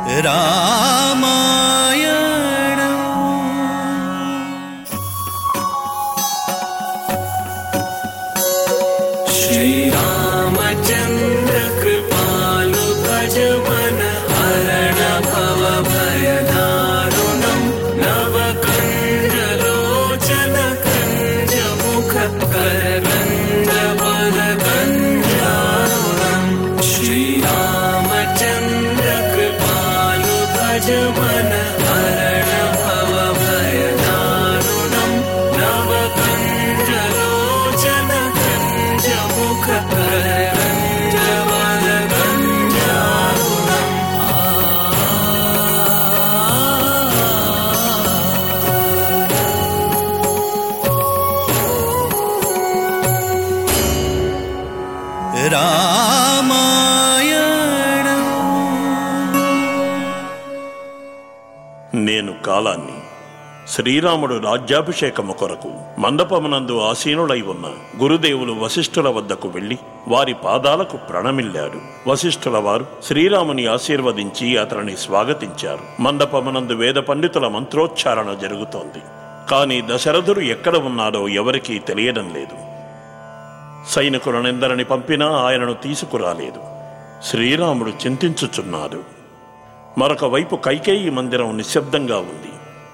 రామాయణం श्रीरामचन्द्र कृपालु भज मन हरण भव भयदारुणम् नवकण्डलोचन कञ्ज मुख करकण्ड वरकञ्जारुणम् श्रीरामचन्द्र कृपालु भज मन हरण भव भयदारुणम् नवकण्डलोचन कञ्ज मुख करकण्ड वरकञ्जारुणम् రామాయణం నేను కాలాన్ని శ్రీరాముడు రాజ్యాభిషేకము కొరకు మండపమునందు ఆసీనుడై ఉన్న గురుదేవులు వశిష్ఠుల వద్దకు వెళ్లి వారి పాదాలకు ప్రణమిల్లాడు వశిష్ఠుల వారు శ్రీరాముని ఆశీర్వదించి అతనిని స్వాగతించారు మండపమునందు వేద పండితుల మంత్రోచ్చారణ జరుగుతోంది కాని దశరథుడు ఎక్కడ ఉన్నాడో ఎవరికీ తెలియడం లేదు సైనికులనెందరిని పంపినా ఆయనను తీసుకురాలేదు శ్రీరాముడు చింతించుచున్నాడు మరొక వైపు కైకేయి మందిరం నిశ్శబ్దంగా ఉంది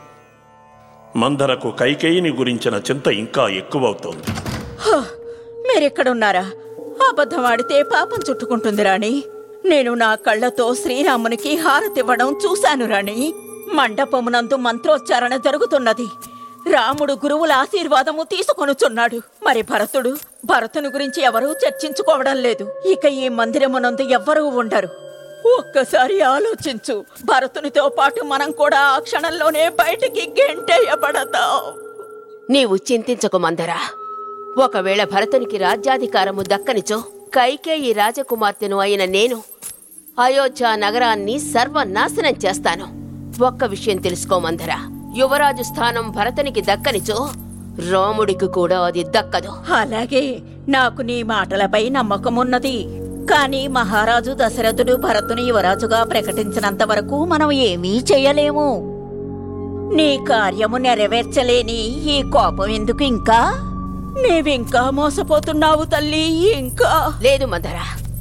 మందరకు కైకేయిని గురించిన చింత ఇంకా ఎక్కువవుతోంది మీరెక్కడున్నారా అబద్ధం ఆడితే పాపం చుట్టుకుంటుంది రాణి నేను నా కళ్ళతో శ్రీరామునికి హారతివ్వడం చూశాను రాణి మండపమునందు మంత్రోచ్చారణ జరుగుతున్నది రాముడు గురువుల ఆశీర్వాదము తీసుకొనుచున్నాడు మరి భరతుడు భరతుని గురించి ఎవరూ చర్చించుకోవడం లేదు ఇక ఈ మందిరమునందు ఎవ్వరూ ఉండరు ఒక్కసారి ఆలోచించు భరతునితో పాటు మనం కూడా ఆ క్షణంలోనే బయటికి గెంటేయబడతాం నీవు చింతించకు మందరా ఒకవేళ భరతునికి రాజ్యాధికారము దక్కనిచో కైకేయి రాజకుమార్తెను అయిన నేను అయోధ్య నగరాన్ని సర్వనాశనం చేస్తాను ఒక్క విషయం తెలుసుకో మందరా యువరాజు స్థానం భరతునికి దక్కనిచో రాముడికి కూడా అది దక్కదు అలాగే నాకు నీ మాటలపై నమ్మకమున్నది కానీ మహారాజు దశరథుడు భరతుని యువరాజుగా ప్రకటించినంత వరకు మనం ఏమీ చేయలేము నీ కార్యము నెరవేర్చలేని ఈ కోపం ఎందుకు ఇంకా నీవింకా మోసపోతున్నావు తల్లి ఇంకా లేదు మందరా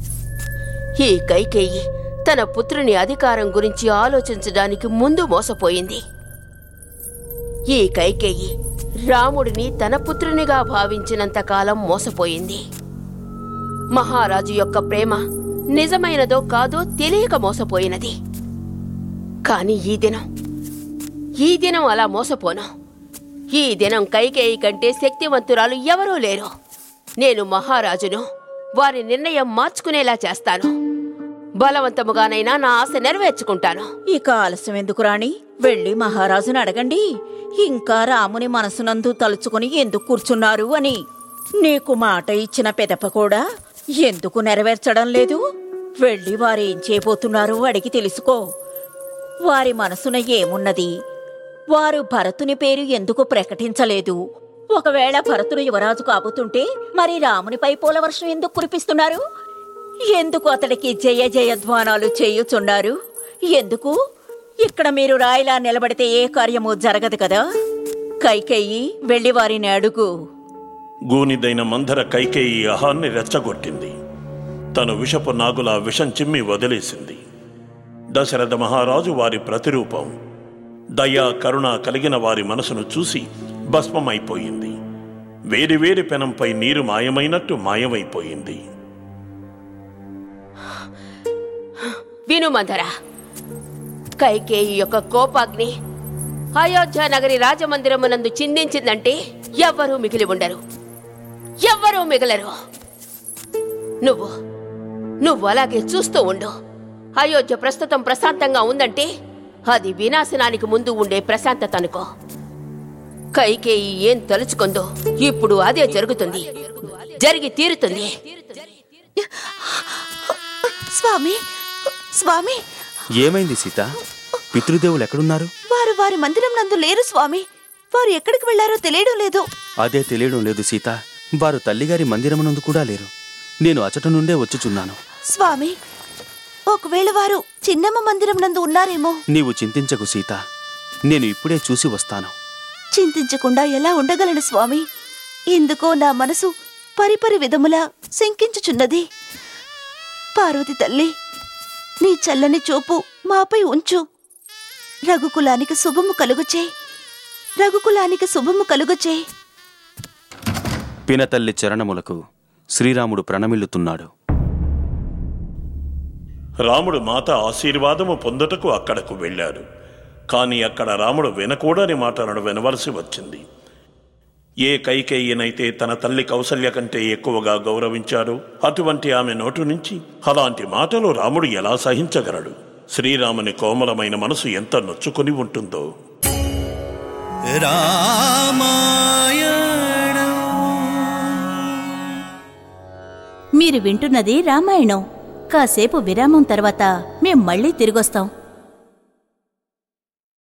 ఈ కైకేయి తన పుత్రుని అధికారం గురించి ఆలోచించడానికి ముందు మోసపోయింది ఈ కైకేయి రాముడిని తన పుత్రునిగా భావించినంత కాలం మోసపోయింది మహారాజు యొక్క ప్రేమ నిజమైనదో కాదో తెలియక మోసపోయినది కాని ఈ దినం ఈ దినం అలా మోసపోను ఈ దినం కైకేయి కంటే శక్తివంతురాలు ఎవరూ లేరు నేను మహారాజును వారి నిర్ణయం మార్చుకునేలా చేస్తాను బలవంతముగానైనా నా ఆశ నెరవేర్చుకుంటాను ఇక ఆలస్యం ఎందుకు రాణి వెళ్ళి మహారాజుని అడగండి ఇంకా రాముని మనసునందు తలుచుకుని ఎందుకు కూర్చున్నారు అని నీకు మాట ఇచ్చిన పెదప కూడా ఎందుకు నెరవేర్చడం లేదు వెళ్ళి వారేం చేయబోతున్నారో అడిగి తెలుసుకో వారి మనసున ఏమున్నది వారు భరతుని పేరు ఎందుకు ప్రకటించలేదు ఒకవేళ భరతుడు యువరాజు కాబోతుంటే మరి రామునిపై పూలవర్షం ఎందుకు కురిపిస్తున్నారు ఎందుకు అతడికి జయ జయధ్వానాలు చేయుచున్నారు ఎందుకు ఇక్కడ మీరు రాయిలా నిలబడితే ఏ కార్యము జరగదు కదా కైకేయి వెళ్ళి వారిని అడుగు గూనిదైన మందర కైకేయి అహాన్ని రెచ్చగొట్టింది తను విషపు నాగుల విషం చిమ్మి వదిలేసింది దశరథ మహారాజు వారి ప్రతిరూపం దయా కరుణ కలిగిన వారి మనసును చూసి భస్మమైపోయింది వేరి వేరి పెనంపై నీరు మాయమైనట్టు మాయమైపోయింది విను మందరా కైకేయి యొక్క కోపాగ్ని అయోధ్య నగరి రాజమందిరమునందు చిందించిందంటే ఎవ్వరూ మిగిలి ఉండరు ఎవ్వరూ మిగలరు నువ్వు నువ్వు అలాగే చూస్తూ ఉండు అయోధ్య ప్రస్తుతం ప్రశాంతంగా ఉందంటే అది వినాశనానికి ముందు ఉండే ప్రశాంతత అనుకో కైకేయి ఏం తలుచుకుందో ఇప్పుడు అదే జరుగుతుంది జరిగి తీరుతుంది స్వామి స్వామి ఏమైంది సీత పితృదేవులు ఎక్కడున్నారు వారు వారి మందిరం నందు లేరు స్వామి వారు ఎక్కడికి వెళ్లారో తెలియడం లేదు అదే తెలియడం లేదు సీత వారు తల్లిగారి మందిరమునందు కూడా లేరు నేను అచట నుండే వచ్చుచున్నాను స్వామి ఒకవేళ వారు చిన్నమ్మ మందిరం నందు ఉన్నారేమో నీవు చింతించకు సీత నేను ఇప్పుడే చూసి వస్తాను చింతించకుండా ఎలా ఉండగలను స్వామి ఎందుకో నా మనసు పరిపరి విధములా శంకించుచున్నది పార్వతి తల్లి నీ చల్లని చూపు మాపై ఉంచు రఘుకులానికి శుభము కలుగుచే రఘుకులానికి శుభము కలుగుచే పినతల్లి చరణములకు శ్రీరాముడు ప్రణమిల్లుతున్నాడు రాముడు మాత ఆశీర్వాదము పొందుటకు అక్కడకు వెళ్ళాడు కానీ అక్కడ రాముడు వినకూడని మాటలను వినవలసి వచ్చింది ఏ కైకేయినైతే తన తల్లి కౌసల్య కంటే ఎక్కువగా గౌరవించాడో అటువంటి ఆమె నోటు నుంచి అలాంటి మాటలు రాముడు ఎలా సహించగలడు శ్రీరాముని కోమలమైన మనసు ఎంత నొచ్చుకొని ఉంటుందో మీరు వింటున్నది రామాయణం కాసేపు విరామం తర్వాత మేం మళ్ళీ తిరిగొస్తాం